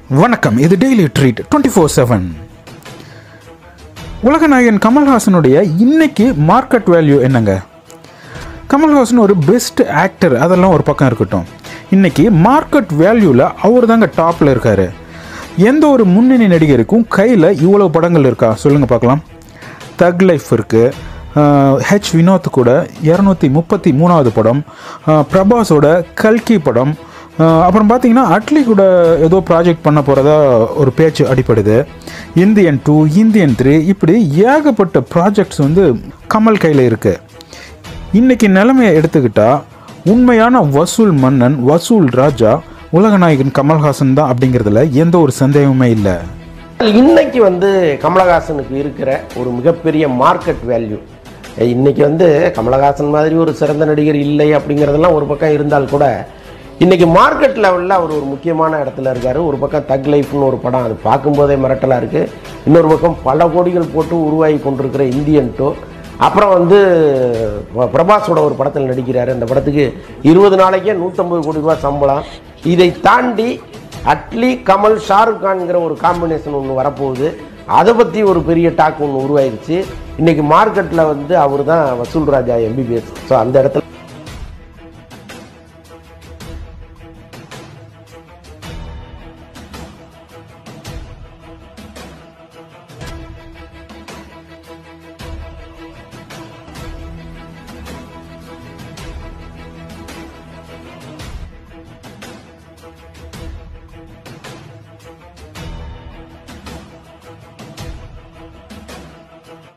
வணக்கம் இது daily treat twenty four seven உலகநாயகன் கமல்ஹாசனுடைய இன்னைக்கு மார்க்கெட் வேல்யூ என்னங்க கமல்ஹாசன் ஒரு பெஸ்ட் ஆக்டர் அதெல்லாம் ஒரு பக்கம் இருக்கட்டும் இன்னைக்கு மார்க்கெட் வேல்யூவில் அவர் தாங்க டாப்பில் இருக்காரு எந்த ஒரு முன்னணி நடிகருக்கும் கையில் இவ்வளோ படங்கள் இருக்கா சொல்லுங்கள் பார்க்கலாம் தக் லைஃப் இருக்குது ஹெச் வினோத் கூட இரநூத்தி முப்பத்தி மூணாவது படம் அஹ், பிரபாஸோட கல்கி படம் அஹ், அப்புறம் பார்த்தீங்கன்னா அட்லி கூட ஏதோ ப்ராஜெக்ட் பண்ண போகிறதா ஒரு பேச்சு அடிப்படுது இந்தியன் டூ இந்தியன் த்ரீ இப்படி ஏகப்பட்ட ப்ராஜெக்ட்ஸ் வந்து கமல் கையில் இருக்குது இன்னைக்கு நிலைமையை எடுத்துக்கிட்டா உண்மையான வசூல் மன்னன் வசூல் ராஜா உலகநாயகன் கமல்ஹாசன் தான் அப்படிங்கிறதுல எந்த ஒரு சந்தேகமுமே இல்லை இன்னைக்கு வந்து கமலஹாசனுக்கு இருக்கிற ஒரு மிகப்பெரிய மார்க்கெட் வேல்யூ இன்னைக்கு வந்து கமலஹாசன் மாதிரி ஒரு சிறந்த நடிகர் இல்லை அப்படிங்கிறதெல்லாம் ஒரு பக்கம் இருந்தால் கூட இன்னைக்கு மார்க்கெட் லெவலில் அவர் ஒரு முக்கியமான இடத்துல இருக்காரு ஒரு பக்கம் தக் லைஃப்னு ஒரு படம் அது பார்க்கும்போதே மிரட்டலாக இருக்குது இன்னொரு பக்கம் பல கோடிகள் போட்டு உருவாகி கொண்டிருக்கிற இந்தியன் டூ அப்புறம் வந்து ப- பிரபாஸோட ஒரு படத்தில் நடிக்கிறாரு அந்த படத்துக்கு இருபது நாளைக்கே நூற்றம்பது கோடி ரூபாய் சம்பளம் இதை தாண்டி அட்லி கமல் ஷாருக் கான்ங்கிற ஒரு காம்பினேஷன் ஒன்று வரப்போகுது அதை பற்றி ஒரு பெரிய டாக் ஒன்று உருவாயிருச்சு இன்னைக்கு மார்க்கெட்டில் வந்து அவர் தான் வசூல் ராஜா எம்பிபிஎஸ் ஸோ அந்த இடத்துல